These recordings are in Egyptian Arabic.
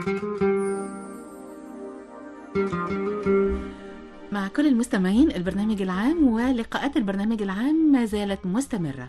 مع كل المستمعين البرنامج العام ولقاءات البرنامج العام ما زالت مستمرة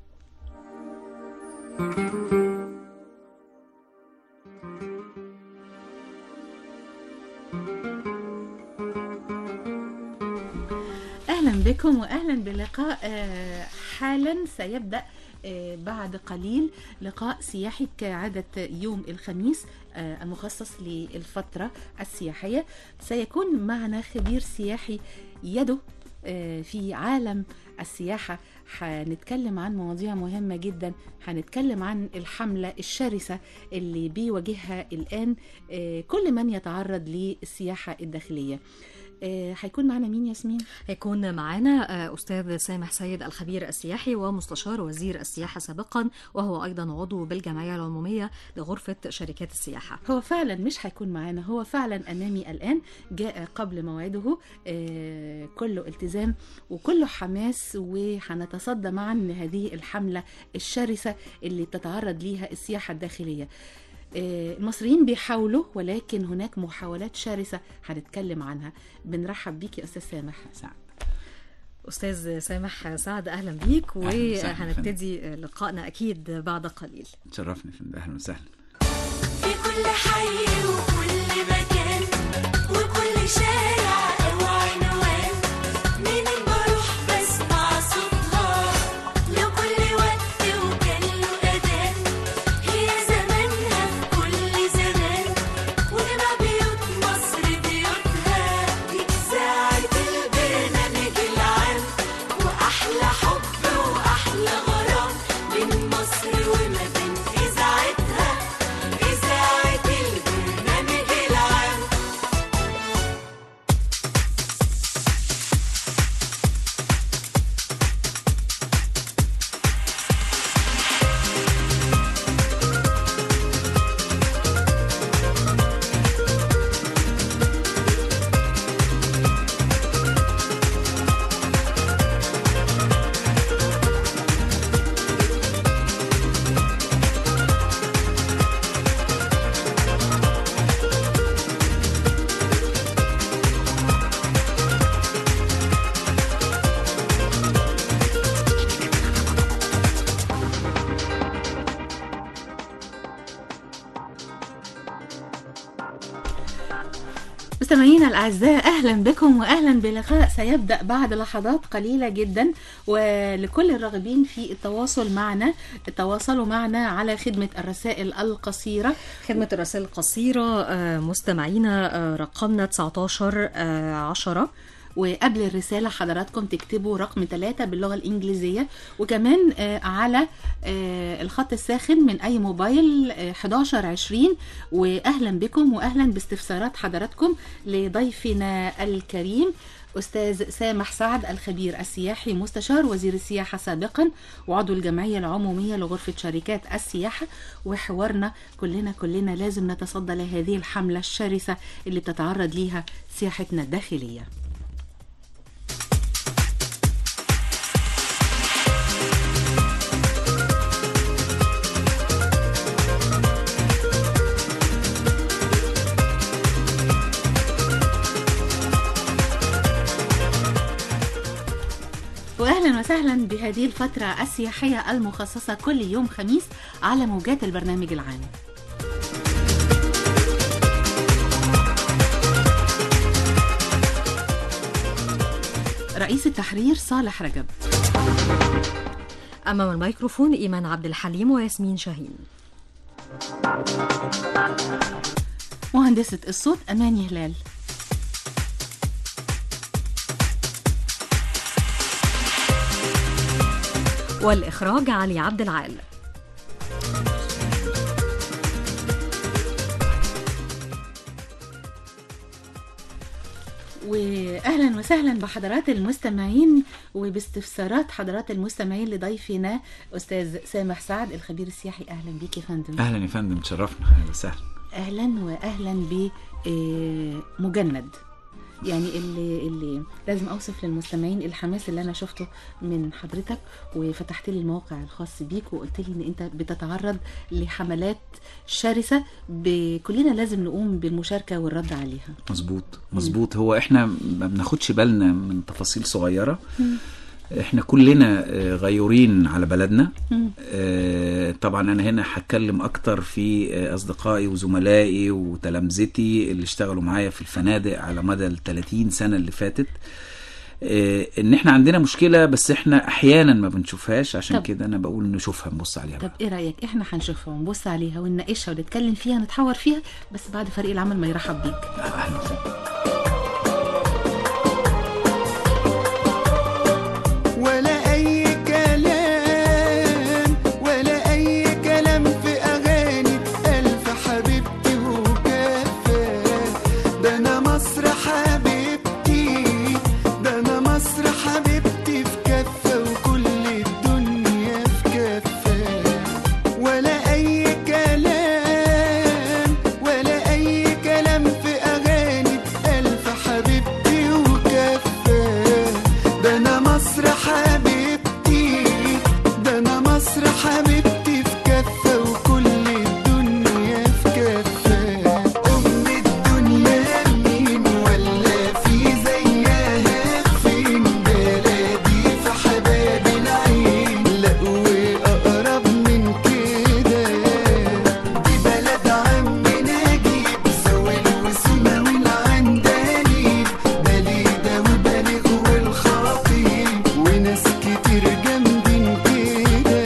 أهلا بكم وأهلا بلقاء آه، حالا سيبدأ آه، بعد قليل لقاء سياحي كعادة يوم الخميس آه، المخصص للفترة السياحية سيكون معنا خبير سياحي يده آه، في عالم السياحة هنتكلم عن مواضيع مهمة جدا هنتكلم عن الحملة الشرسة اللي بيواجهها الآن آه، كل من يتعرض للسياحة الداخلية آه، هيكون معنا مين ياسمين؟ هيكون معنا آه، أستاذ سامح سيد الخبير السياحي ومستشار وزير السياحة سابقا وهو أيضا عضو بالجمعية العمومية لغرفة شركات السياحة هو فعلا مش هيكون معانا هو فعلا امامي الان جاء قبل موعده آه، كله التزام وكله حماس وهنتصدى معا لهذه الحمله الشرسه اللي بتتعرض ليها السياحه الداخليه آه، المصريين بيحاولوا ولكن هناك محاولات شرسه هنتكلم عنها بنرحب بيك يا استاذ سامح سعد أستاذ سامح سعد أهلا بيك أهلاً وسهلاً. وهنبتدي لقائنا أكيد بعد قليل تشرفني في اهلا وسهلا في كل حي وكل مكان وكل شارع أو عنوان منين بروح بسمع صوتها لكل وقت وكان له أذان هي زمانها في كل زمان وجمع بيوت مصر بيوتها دي إذاعة البرنامج العام وأحلى حب وأحلى غرام بين مصر وما بين إذاعتها إذاعة البرنامج العام مستمعينا الاعزاء اهلا بكم واهلا بلقاء سيبدا بعد لحظات قليله جدا ولكل الراغبين في التواصل معنا تواصلوا معنا على خدمه الرسائل القصيره خدمة الرسائل القصيرة آه، مستمعينا آه، رقمنا 19 آه، 10 وقبل الرسالة حضراتكم تكتبوا رقم ثلاثة باللغة الإنجليزية وكمان آه، على آه، الخط الساخن من أي موبايل آه، 11 20 وأهلا بكم وأهلا باستفسارات حضراتكم لضيفنا الكريم أستاذ سامح سعد الخبير السياحي مستشار وزير السياحة سابقا وعضو الجمعية العمومية لغرفة شركات السياحة وحوارنا كلنا كلنا لازم نتصدى لهذه الحملة الشرسة اللي بتتعرض ليها سياحتنا الداخلية واهلا وسهلا بهذه الفترة السياحية المخصصة كل يوم خميس على موجات البرنامج العام. رئيس التحرير صالح رجب أمام الميكروفون إيمان عبد الحليم وياسمين شاهين مهندسة الصوت أماني هلال والإخراج علي عبد العال واهلا وسهلا بحضرات المستمعين وباستفسارات حضرات المستمعين لضيفنا استاذ سامح سعد الخبير السياحي اهلا بيك يا فندم اهلا يا فندم تشرفنا اهلا وسهلا اهلا واهلا بمجند يعني اللي اللي لازم اوصف للمستمعين الحماس اللي انا شفته من حضرتك وفتحت لي الموقع الخاص بيك وقلت لي ان انت بتتعرض لحملات شرسه ب- كلنا لازم نقوم بالمشاركه والرد عليها مظبوط مظبوط هو احنا ما بناخدش بالنا من تفاصيل صغيره احنا كلنا آه، غيورين على بلدنا آه، طبعا انا هنا هتكلم اكتر في آه، اصدقائي وزملائي وتلامذتي اللي اشتغلوا معايا في الفنادق على مدى ال 30 سنه اللي فاتت آه، ان احنا عندنا مشكله بس احنا احيانا ما بنشوفهاش عشان طب. كده انا بقول نشوفها نبص عليها طب بقى. ايه رايك احنا هنشوفها ونبص عليها ونناقشها ونتكلم فيها نتحور فيها بس بعد فريق العمل ما يرحب بيك اهلا وسهلا ولا أي كلام ولا أي كلام في أغاني ألف حبيبتي وكفى ده أنا مصر حبيبتي ده أنا مصر حبيبتي في كفة وكل الدنيا في كفة ولا أي كلام ولا أي كلام في أغاني ألف حبيبتي وكفة ده أنا مصر حبيبتي ده أنا مصر حبيبتي في كفة وكل الدنيا في كفة أم الدنيا مين ولا في زيها فين بلدي في حباب العين لا وأقرب من كده دي بلد عم نجيب سويل وسما والعندليب بليدة وبالغ والخطيب وناس كتير جنبين كده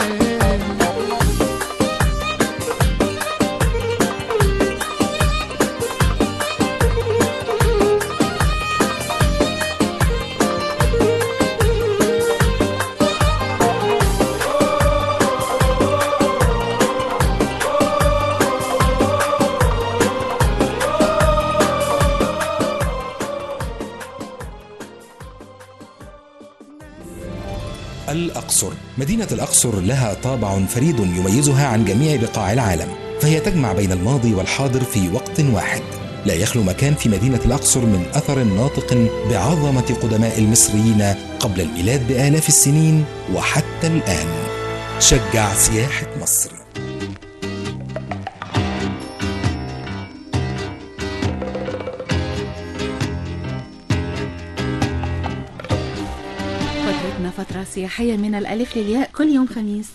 الأقصر مدينة الأقصر لها طابع فريد يميزها عن جميع بقاع العالم فهي تجمع بين الماضي والحاضر في وقت واحد لا يخلو مكان في مدينة الأقصر من أثر ناطق بعظمة قدماء المصريين قبل الميلاد بآلاف السنين وحتى الآن شجع سياحة مصر فترتنا فترة سياحية من الألف للياء كل يوم خميس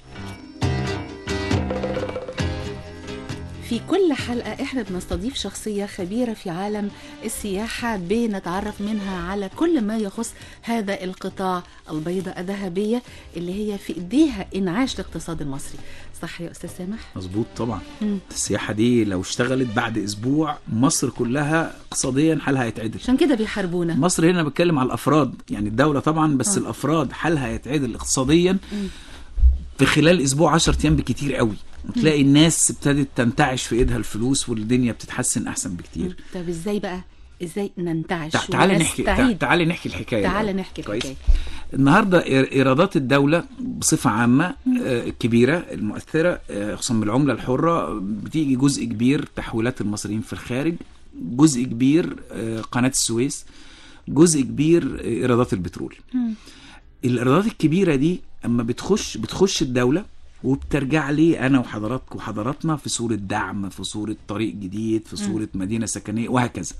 في كل حلقة احنا بنستضيف شخصية خبيرة في عالم السياحة بنتعرف منها على كل ما يخص هذا القطاع البيضة الذهبية اللي هي في ايديها انعاش الاقتصاد المصري صح يا استاذ سامح؟ مظبوط طبعا مم. السياحه دي لو اشتغلت بعد اسبوع مصر كلها اقتصاديا حالها هيتعدل عشان كده بيحاربونا مصر هنا بتكلم على الافراد يعني الدوله طبعا بس آه. الافراد حالها هيتعدل اقتصاديا في خلال اسبوع 10 ايام بكتير قوي وتلاقي الناس ابتدت تنتعش في ايدها الفلوس والدنيا بتتحسن احسن بكتير طب ازاي بقى؟ ازاي ننتعش تع- تعالي نحكي تع- ونستعيد؟ تعالي نحكي الحكايه تعالى الأول. نحكي كويس الحكاية. النهارده إير- ايرادات الدوله بصفه عامه آه، الكبيره المؤثره آه، خصوصا بالعمله الحره بتيجي جزء كبير تحويلات المصريين في الخارج جزء كبير آه، قناه السويس جزء كبير آه، ايرادات البترول الايرادات الكبيره دي اما بتخش بتخش الدوله وبترجع لي انا وحضراتكم وحضراتنا في صوره دعم في صوره طريق جديد في صوره مدينه سكنيه وهكذا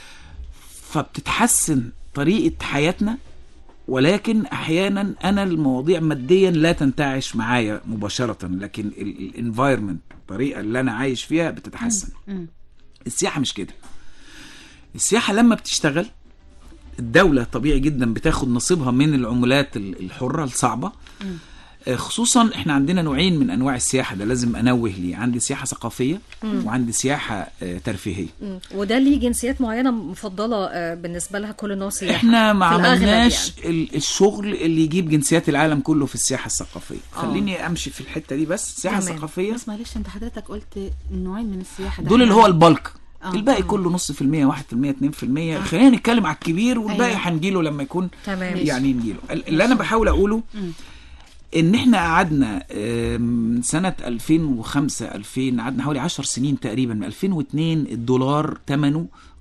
فبتتحسن طريقه حياتنا ولكن احيانا انا المواضيع ماديا لا تنتعش معايا مباشره لكن الانفايرمنت الطريقه اللي انا عايش فيها بتتحسن مم. السياحه مش كده السياحه لما بتشتغل الدولة طبيعي جدا بتاخد نصيبها من العملات ال- الحرة الصعبة آه، خصوصا احنا عندنا نوعين من انواع السياحة ده لازم انوه ليه عندي سياحة ثقافية وعندي سياحة آه، ترفيهية مم. وده ليه جنسيات معينة مفضلة آه، بالنسبة لها كل نوع سياحة احنا ما في الأغلب عملناش يعني. ال- الشغل اللي يجيب جنسيات العالم كله في السياحة الثقافية خليني امشي في الحتة دي بس السياحة تمام. الثقافية بس معلش انت حضرتك قلت نوعين من السياحه ده دول اللي إحنا- هو البلك آه. الباقي آه. كله نص في المية واحد في المية اتنين في المية خلينا نتكلم على الكبير والباقي أيوة. هنجيله لما يكون تمام يعني نجيله اللي انا بحاول اقوله ان احنا قعدنا آه، من سنه 2005 2000 قعدنا حوالي 10 سنين تقريبا من 2002 الدولار ثمنه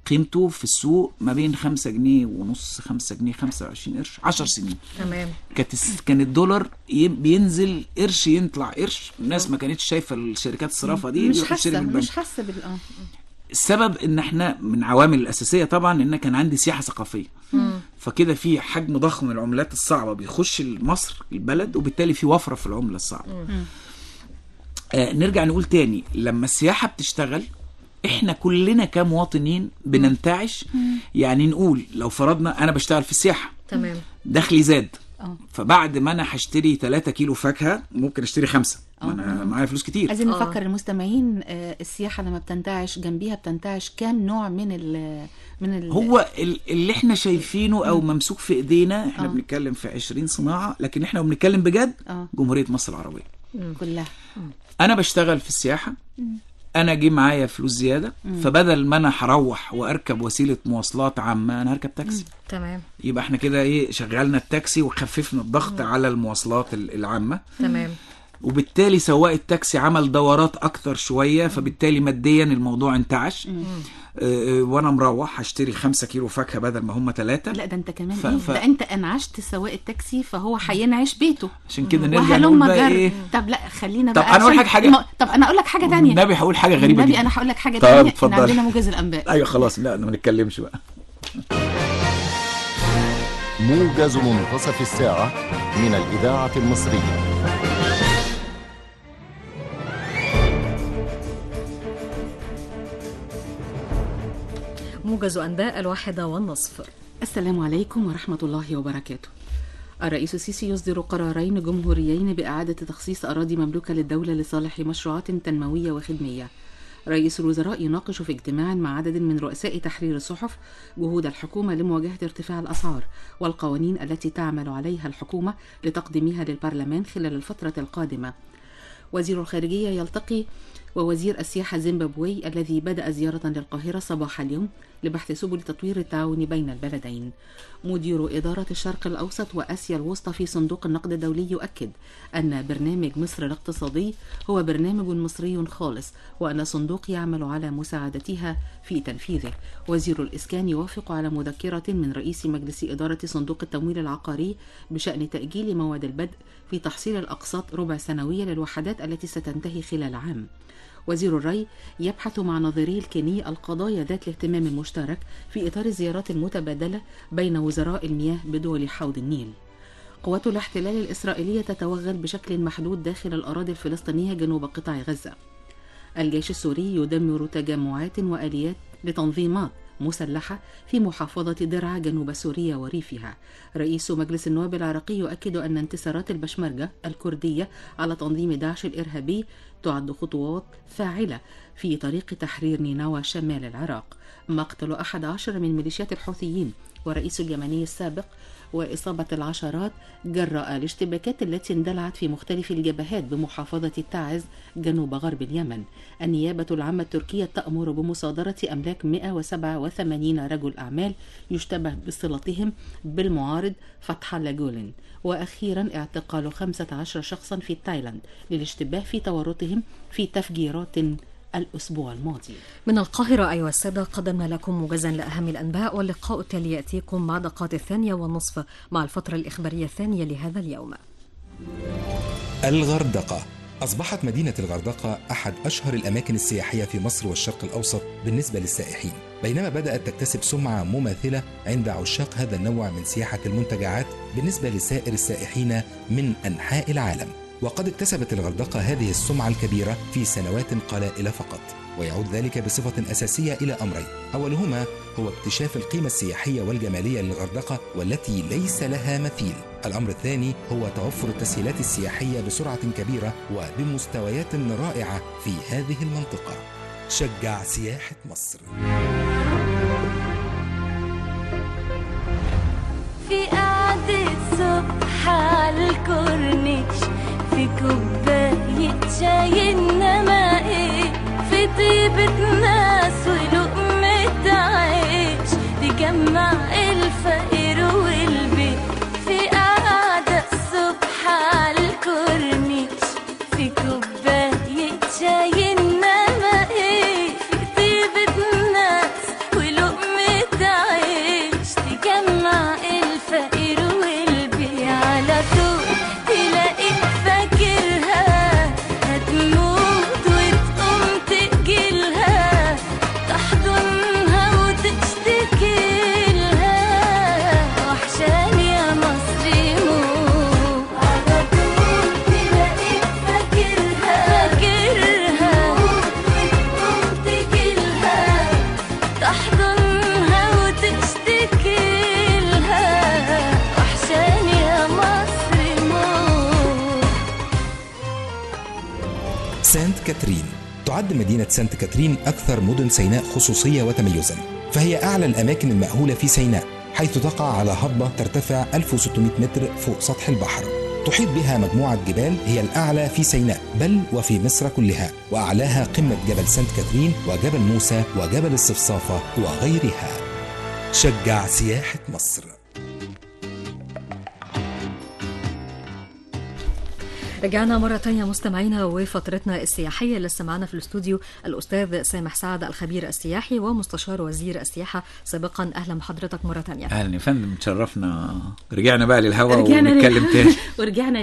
قيمته في السوق ما بين 5 جنيه ونص 5 جنيه 25 قرش 10 سنين تمام كانت الس- كان الدولار ي- بينزل قرش يطلع قرش الناس ما كانتش شايفه الشركات الصرافه دي مش بيروح يشتري حاسه من البنك. مش حاسه بال اه السبب ان احنا من عوامل الاساسيه طبعا ان كان عندي سياحه ثقافيه فكده في حجم ضخم من العملات الصعبه بيخش مصر البلد وبالتالي في وفره في العمله الصعبه آه نرجع نقول تاني لما السياحه بتشتغل احنا كلنا كمواطنين بننتعش يعني نقول لو فرضنا انا بشتغل في السياحه تمام دخلي زاد اه فبعد ما انا هشتري 3 كيلو فاكهه ممكن اشتري خمسه ما انا معايا فلوس كتير عايزين آه. نفكر المستمعين آه، السياحه لما بتنتعش جنبيها بتنتعش كام نوع من ال من ال هو ال- اللي احنا شايفينه او ممسوك في ايدينا احنا آه. بنتكلم في 20 صناعه لكن احنا بنتكلم بجد اه جمهوريه مصر العربيه كلها انا بشتغل في السياحه انا جه معايا فلوس زياده فبدل ما انا هروح واركب وسيله مواصلات عامه انا هركب تاكسي تمام يبقى احنا كده ايه شغلنا التاكسي وخففنا الضغط على المواصلات ال- العامه تمام وبالتالي سواق التاكسي عمل دورات اكتر شويه فبالتالي ماديا الموضوع انتعش آه، آه، وانا مروح هشتري خمسة كيلو فاكهه بدل ما هم ثلاثه لا ده انت كمان ف- ايه ف- ده انت انعشت سواق التاكسي فهو هينعش بيته عشان كده نرجع نقول وهلم بقى جر ايه طب لا خلينا طب بقى أنا أقول عشان- لك حاجة. ما- طب انا اقول لك حاجه تانية النبي هقول حاجه غريبه النبي جدا انا هقول لك حاجه طب تانية ان اتفضل. عندنا موجز الانباء ايوه خلاص لا ما نتكلمش بقى موجز منتصف الساعة من الإذاعة المصرية موجز أنباء الواحدة والنصف السلام عليكم ورحمة الله وبركاته الرئيس السيسي يصدر قرارين جمهوريين بإعادة تخصيص أراضي مملوكة للدولة لصالح مشروعات تنموية وخدمية رئيس الوزراء يناقش في اجتماع مع عدد من رؤساء تحرير الصحف جهود الحكومة لمواجهة ارتفاع الأسعار والقوانين التي تعمل عليها الحكومة لتقديمها للبرلمان خلال الفترة القادمة وزير الخارجية يلتقي ووزير السياحة الزيمبابوي الذي بدأ زيارة للقاهرة صباح اليوم لبحث سبل تطوير التعاون بين البلدين. مدير إدارة الشرق الأوسط وآسيا الوسطى في صندوق النقد الدولي يؤكد أن برنامج مصر الاقتصادي هو برنامج مصري خالص وأن الصندوق يعمل على مساعدتها في تنفيذه. وزير الإسكان يوافق على مذكرة من رئيس مجلس إدارة صندوق التمويل العقاري بشأن تأجيل موعد البدء في تحصيل الأقساط ربع سنوية للوحدات التي ستنتهي خلال عام. وزير الري يبحث مع نظيري الكيني القضايا ذات الاهتمام المشترك في إطار الزيارات المتبادلة بين وزراء المياه بدول حوض النيل. قوات الاحتلال الإسرائيلية تتوغل بشكل محدود داخل الأراضي الفلسطينية جنوب قطاع غزة. الجيش السوري يدمر تجمعات وآليات لتنظيمات مسلحة في محافظة درعا جنوب سوريا وريفها رئيس مجلس النواب العراقي يؤكد أن انتصارات البشمركة الكردية على تنظيم داعش الإرهابي تعد خطوات فاعلة في طريق تحرير نينوى شمال العراق مقتل أحد عشر من ميليشيات الحوثيين ورئيس اليمني السابق وإصابة العشرات جراء الاشتباكات التي اندلعت في مختلف الجبهات بمحافظة التعز جنوب غرب اليمن النيابة العامة التركية تأمر بمصادرة أملاك 187 رجل أعمال يشتبه بصلتهم بالمعارض فتح الله جولن وأخيرا اعتقال 15 شخصا في تايلاند للاشتباه في تورطهم في تفجيرات الأسبوع الماضي من القاهرة أيها السادة قدمنا لكم موجزا لأهم الأنباء واللقاء التالي يأتيكم مع دقات الثانية والنصف مع الفترة الإخبارية الثانية لهذا اليوم الغردقة أصبحت مدينة الغردقة أحد أشهر الأماكن السياحية في مصر والشرق الأوسط بالنسبة للسائحين بينما بدأت تكتسب سمعة مماثلة عند عشاق هذا النوع من سياحة المنتجعات بالنسبة لسائر السائحين من أنحاء العالم وقد اكتسبت الغردقة هذه السمعة الكبيرة في سنوات قلائل فقط ويعود ذلك بصفة أساسية إلى أمرين أولهما هو اكتشاف القيمة السياحية والجمالية للغردقة والتي ليس لها مثيل الأمر الثاني هو توفر التسهيلات السياحية بسرعة كبيرة وبمستويات رائعة في هذه المنطقة شجع سياحة مصر في قعدة صبح على الكورنيش في كوباية شاي إنما إيه في طيبة ناس ولقمة عيش تجمع الفقير والبيت في قعدة الصبح على الكورنيش في كوباية شاي إنما إيه في طيبة ناس ولقمة كاترين تعد مدينة سانت كاترين أكثر مدن سيناء خصوصية وتميزا فهي أعلى الأماكن المأهولة في سيناء حيث تقع على هضبة ترتفع 1600 متر فوق سطح البحر تحيط بها مجموعة جبال هي الأعلى في سيناء بل وفي مصر كلها وأعلاها قمة جبل سانت كاترين وجبل موسى وجبل الصفصافة وغيرها شجع سياحة مصر رجعنا مرة تانية مستمعينا وفترتنا السياحية لسه معانا في الاستوديو الأستاذ سامح سعد الخبير السياحي ومستشار وزير السياحة سابقا أهلا بحضرتك مرة تانية اهلا يا فندم تشرفنا رجعنا بقى للهوا رجعنا ونتكلم لل- تاني ورجعنا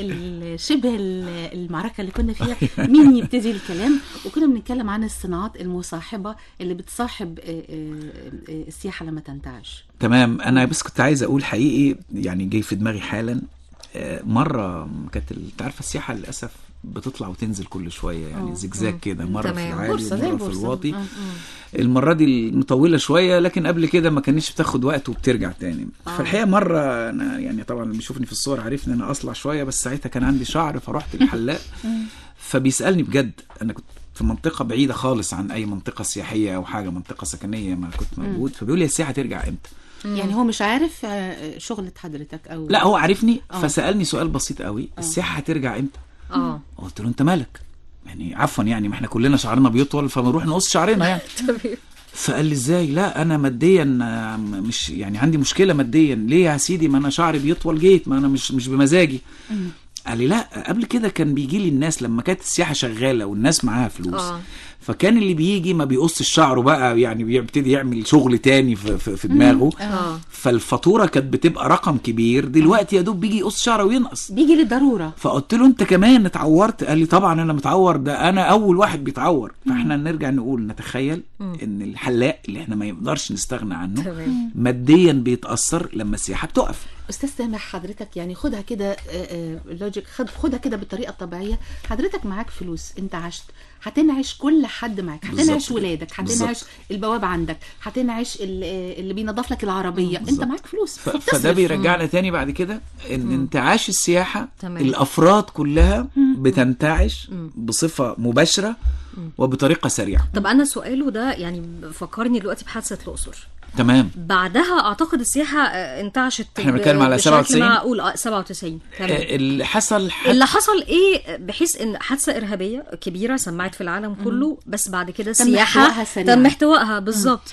لشبه المعركه اللي كنا فيها مين يبتدي الكلام وكنا بنتكلم عن الصناعات المصاحبه اللي بتصاحب آه، آه، آه، السياحه لما تنتعش تمام انا بس كنت عايز اقول حقيقي يعني جاي في دماغي حالا آه، مره كانت ال- انت عارفه السياحه للاسف بتطلع وتنزل كل شويه يعني آه، زجزاج كده مره في تمام. العالي بورصه زي ومره في البورصه الواطي آه، آه. المره دي مطوله شويه لكن قبل كده ما كانتش بتاخد وقت وبترجع تاني آه. فالحقيقه مره انا يعني طبعا اللي بيشوفني في الصور عارف ان انا اصلع شويه بس ساعتها كان عندي شعر فرحت الحلاق فبيسالني بجد انا كنت في منطقه بعيده خالص عن اي منطقه سياحيه او حاجه منطقه سكنيه ما كنت موجود فبيقول لي السياحه ترجع امتى يعني هو مش عارف آه، شغلة حضرتك او لا هو عارفني آه. فسالني سؤال بسيط قوي السياحه هترجع امتى اه قلت له انت مالك يعني عفوا يعني ما احنا كلنا شعرنا بيطول فبنروح نقص شعرنا يعني فقال لي ازاي لا انا ماديا آه، مش يعني عندي مشكله ماديا ليه يا سيدي ما انا شعري بيطول جيت ما انا مش مش بمزاجي قال لي لا قبل كده كان بيجي لي الناس لما كانت السياحه شغاله والناس معاها فلوس آه. فكان اللي بيجي ما بيقصش شعره بقى يعني بيبتدي يعمل شغل تاني في, في, في دماغه اه فالفاتوره كانت بتبقى رقم كبير دلوقتي يا دوب بيجي يقص شعره وينقص بيجي للضروره فقلت له انت كمان اتعورت قال لي طبعا انا متعور ده انا اول واحد بيتعور فاحنا نرجع نقول نتخيل ان الحلاق اللي احنا ما يقدرش نستغنى عنه تمام ماديا بيتاثر لما السياحه بتقف استاذ سامح حضرتك يعني خدها كده آه، آه، لوجيك خد خدها كده بالطريقه الطبيعيه حضرتك معاك فلوس انت عشت هتنعش كل حد معاك هتنعش بالظبط. ولادك هتنعش بالظبط. البواب عندك هتنعش ال- آه، اللي بينظف لك العربيه انت بالظبط. معاك فلوس ف- فبتصرف. فده بيرجعنا تاني بعد كده ان انتعاش السياحه تمام. الافراد كلها بتنتعش بصفه مباشره وبطريقه سريعه طب أنا سؤاله ده يعني فكرني دلوقتي بحادثة الأقصر تمام بعدها أعتقد السياحة آه، انتعشت إحنا ب- بنتكلم على بشكل 97 معقول اه 97 تمام آه، اللي حصل حد اللي حصل ايه بحيث ان حادثه ارهابيه كبيره سمعت في العالم كله بس بعد كده تم السياحه احتوائها سريعاً. تم احتوائها بالظبط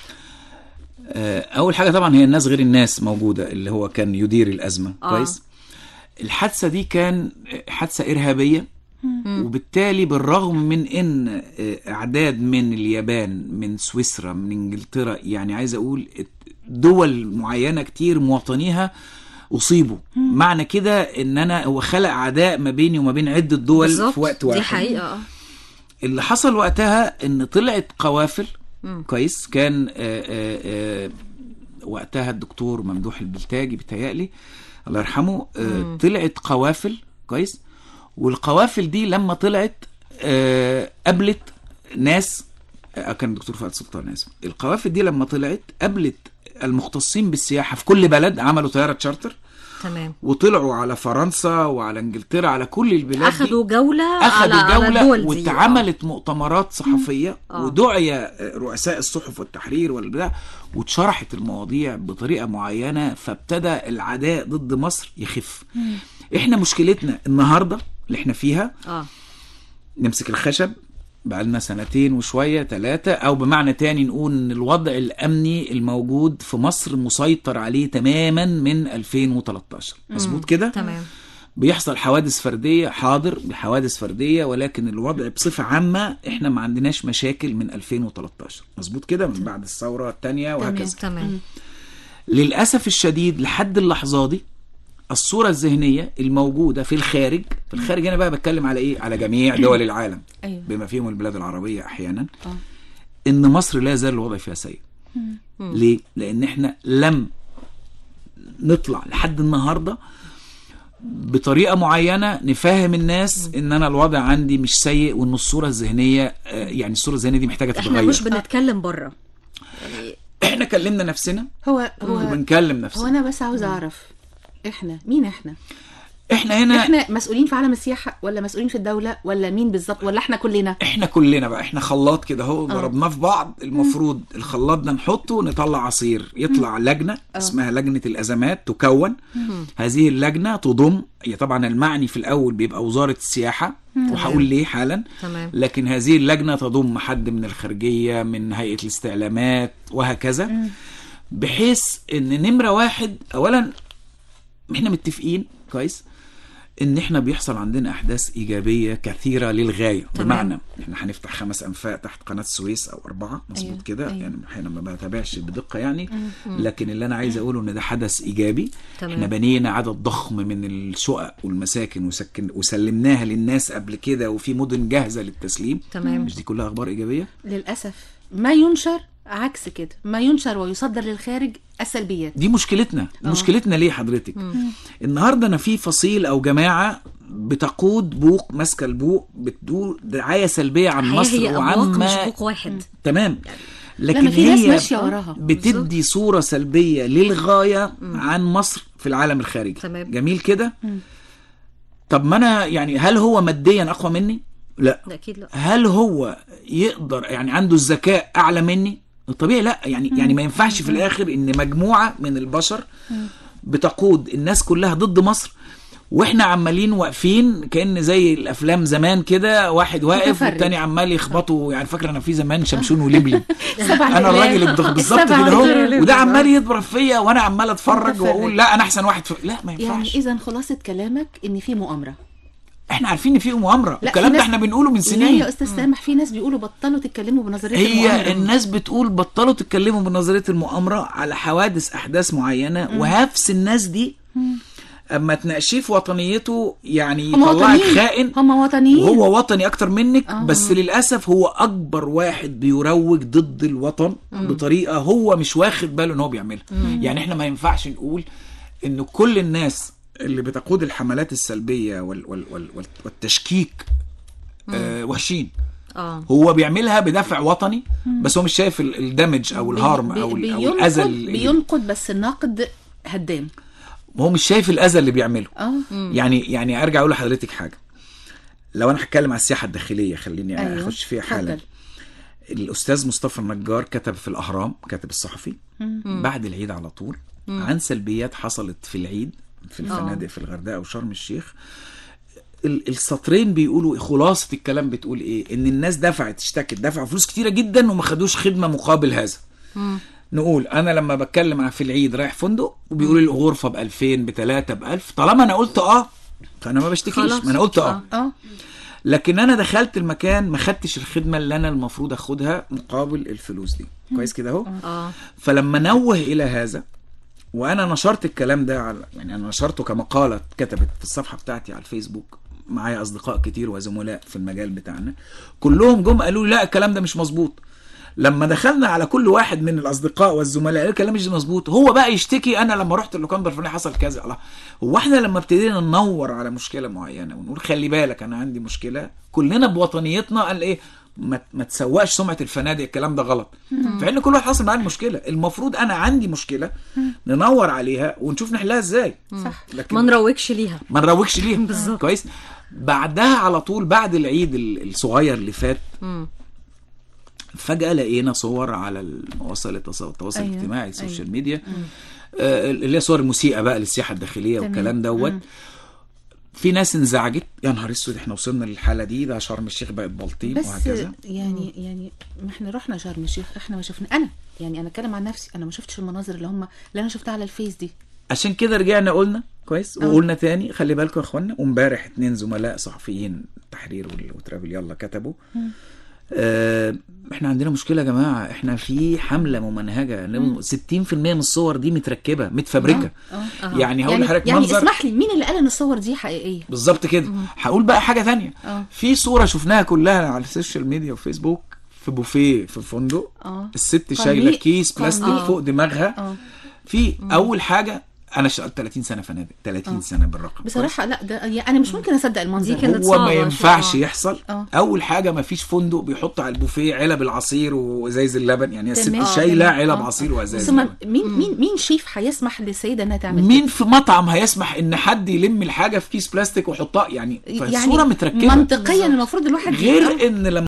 آه، اول حاجه طبعا هي الناس غير الناس موجوده اللي هو كان يدير الازمه آه. كويس الحادثه دي كان حادثه ارهابيه وبالتالي بالرغم من ان آه، اعداد من اليابان من سويسرا من انجلترا يعني عايز اقول دول معينه كتير مواطنيها اصيبوا معنى كده ان انا هو خلق عداء ما بيني وما بين عده دول بالظبط في وقت واحد دي حقيقه اه اللي حصل وقتها ان طلعت قوافل كويس كان آه، آه، آه، وقتها الدكتور ممدوح البلتاجي بيتهيألي الله يرحمه آه، طلعت قوافل كويس والقوافل دي لما طلعت آه، قابلت ناس آه، كان الدكتور فؤاد سلطان اسف القوافل دي لما طلعت قابلت المختصين بالسياحه في كل بلد عملوا طياره تشارتر تمام وطلعوا على فرنسا وعلى انجلترا على كل البلاد دي. اخذوا جوله اخذوا على على جوله الدول دي واتعملت مؤتمرات صحفيه آه. ودعي رؤساء الصحف والتحرير والبتاع واتشرحت المواضيع بطريقه معينه فابتدى العداء ضد مصر يخف احنا مشكلتنا النهارده اللي احنا فيها اه, آه. نمسك الخشب بقالنا سنتين وشوية ثلاثة أو بمعنى تاني نقول إن الوضع الأمني الموجود في مصر مسيطر عليه تماما من 2013 مظبوط كده؟ تمام بيحصل حوادث فردية حاضر بحوادث فردية ولكن الوضع بصفة عامة احنا ما عندناش مشاكل من 2013 مظبوط كده من بعد الثورة الثانية وهكذا تمام للأسف الشديد لحد اللحظة دي الصورة الذهنية الموجودة في الخارج في الخارج أنا بقى بتكلم على إيه على جميع دول العالم أيوة. بما فيهم البلاد العربية أحيانا آه. إن مصر لا زال الوضع فيها سيء ليه؟ لأن إحنا لم نطلع لحد النهارده بطريقه معينه نفهم الناس ان انا الوضع عندي مش سيء وان الصوره الذهنيه آه، يعني الصوره الذهنيه دي محتاجه احنا تتغير مش بنتكلم بره يعني احنا كلمنا نفسنا هو هو وبنكلم هو نفسنا انا بس عاوز اعرف احنا مين احنا احنا هنا احنا مسؤولين في عالم السياحه ولا مسؤولين في الدوله ولا مين بالظبط ولا احنا كلنا احنا كلنا بقى احنا خلاط كده اهو ضربناه في بعض المفروض الخلاط ده نحطه نطلع عصير يطلع لجنه اسمها لجنه الازمات تكون هذه اللجنه تضم هي طبعا المعني في الاول بيبقى وزاره السياحه وهقول ليه حالا تمام. لكن هذه اللجنه تضم حد من الخارجيه من هيئه الاستعلامات وهكذا بحيث ان نمره واحد اولا احنا متفقين كويس ان احنا بيحصل عندنا احداث ايجابيه كثيره للغايه تمام. بمعنى احنا هنفتح خمس انفاق تحت قناه السويس او اربعه مظبوط أيوة، كده أيوة. يعني احيانا ما بتابعش بدقه يعني لكن اللي انا عايز اقوله ان ده حدث ايجابي تمام. احنا بنينا عدد ضخم من الشقق والمساكن وسكن وسلمناها للناس قبل كده وفي مدن جاهزه للتسليم تمام مش دي كلها اخبار ايجابيه للاسف ما ينشر عكس كده ما ينشر ويصدر للخارج السلبيات دي مشكلتنا مشكلتنا ليه حضرتك النهارده انا في فصيل او جماعه بتقود بوق ماسكه البوق بتدور دعايه سلبيه عن الحقيقة مصر هي أبواق وعن مش ما بوق واحد تمام لكن لما في ناس هي ماشيه وراها بتدي صوره سلبيه للغايه عن مصر في العالم الخارجي تمام. جميل كده طب ما انا يعني هل هو ماديا اقوى مني لا ده أكيد لا هل هو يقدر يعني عنده الذكاء اعلى مني الطبيعي لا يعني يعني ما ينفعش في الاخر ان مجموعه من البشر بتقود الناس كلها ضد مصر واحنا عمالين واقفين كان زي الافلام زمان كده واحد واقف متفرج. والتاني عمال يخبطه يعني فاكره انا في زمان شمشون ولبلب سبع انا رجال. الراجل الضخم بالظبط السبع كده رجال. اهو وده عمال يضرب فيا وانا عمال اتفرج متفرج. واقول لا انا احسن واحد في... لا ما يعني ينفعش اذا خلاصه كلامك ان في مؤامره احنا عارفين ان في مؤامره لا، الكلام في ده ناس- احنا بنقوله من لا سنين يا استاذ سامح في ناس بيقولوا بطلوا تتكلموا بنظريه هي المؤامره الناس بتقول بطلوا تتكلموا بنظريه المؤامره على حوادث احداث معينه وهفس الناس دي اما تناقشيه في وطنيته يعني هم يطلعك وطنيين خائن هم وطنيين وهو وطني اكتر منك آه. بس للاسف هو اكبر واحد بيروج ضد الوطن بطريقه هو مش واخد باله ان هو بيعملها يعني احنا ما ينفعش نقول ان كل الناس اللي بتقود الحملات السلبيه وال وال وال وال والتشكيك آه وحشين اه هو بيعملها بدافع وطني بس هو مش شايف ال- الدمج او الهارم بي- او ال- او بينقد- الاذى اللي- بينقد بس الناقد هدام هو مش شايف الاذى اللي بيعمله اه يعني يعني ارجع اقول لحضرتك حاجه لو انا هتكلم على السياحه الداخليه خليني أيوة. اخش فيها حالا اتفضل. الاستاذ مصطفى النجار كتب في الاهرام كاتب الصحفي بعد العيد على طول عن سلبيات حصلت في العيد في الفنادق في الغردقه وشرم الشيخ ال- السطرين بيقولوا خلاصه الكلام بتقول ايه ان الناس دفعت اشتكت دفعوا فلوس كتيره جدا وما خدوش خدمه مقابل هذا نقول انا لما بتكلم عن في العيد رايح فندق وبيقولوا لي الغرفه ب 2000 ب 3 ب 1000 طالما انا قلت اه فانا ما بشتكيش خلاص. ما انا قلت اه اه لكن انا دخلت المكان ما خدتش الخدمه اللي انا المفروض اخدها مقابل الفلوس دي كويس كده اهو اه فلما نوه الى هذا وانا نشرت الكلام ده على يعني انا نشرته كمقاله اتكتبت في الصفحه بتاعتي على الفيسبوك معايا اصدقاء كتير وزملاء في المجال بتاعنا كلهم جم قالوا لي لا الكلام ده مش مظبوط لما دخلنا على كل واحد من الاصدقاء والزملاء قالوا الكلام مش مظبوط هو بقى يشتكي انا لما رحت اللوكاندا الفلاني حصل كذا الله هو احنا لما ابتدينا ندور على مشكله معينه ونقول خلي بالك انا عندي مشكله كلنا بوطنيتنا قال ايه ما, ما تسوقش سمعه الفنادق الكلام ده غلط فان كل واحد حصل معاه المشكله المفروض انا عندي مشكله ننور عليها ونشوف نحلها ازاي صح لكن ما نروجش ليها ما نروجش ليها بالظبط. كويس بعدها على طول بعد العيد ال- الصغير اللي فات مم. فجأة لقينا صور على المواصل التواصل التواصل أيوة، الاجتماعي السوشيال ميديا آه، اللي هي صور الموسيقى بقى للسياحة الداخلية تمام. والكلام دوت مم. في ناس انزعجت يا نهار اسود احنا وصلنا للحالة دي ده شرم الشيخ بقت بلطيم بس وهكذا يعني يعني ما احنا رحنا شرم الشيخ احنا ما شفنا انا يعني انا اتكلم عن نفسي انا ما شفتش المناظر اللي هم اللي انا شفتها على الفيس دي عشان كده رجعنا قلنا كويس آه. وقلنا تاني خلي بالكم يا اخوانا وامبارح اتنين زملاء صحفيين التحرير وال- وترافل يلا كتبوا آه احنا عندنا مشكله يا جماعه احنا في حمله ممنهجه إن 60% من الصور دي متركبه متفبركه اه يعني هقول يعني, لحضرتك يعني منظر اسمح لي مين اللي قال ان الصور دي حقيقيه بالظبط كده هقول بقى حاجه ثانيه اه. في صوره شفناها كلها على السوشيال ميديا وفيسبوك في بوفيه في فندق اه الست قميص- شايله كيس بلاستيك قميص. فوق دماغها اه في اول حاجه انا اشتغلت 30 سنه فنادق 30 آه. سنه بالرقم بصراحه لا ده يعني انا مش ممكن اصدق المنظر دي ده. كانت هو ما صعبة ينفعش شوية. يحصل آه. اول حاجه ما فيش فندق بيحط على البوفيه علب العصير وازايز اللبن يعني الست تمام. شايله آه، علب آه. عصير وازايز ثم لبن مين مين مين شيف هيسمح للسيده انها تعمل مين في مطعم هيسمح ان حد يلم الحاجه في كيس بلاستيك ويحطها يعني كده؟ فالصوره متركبه منطقيا المفروض الواحد غير ان لما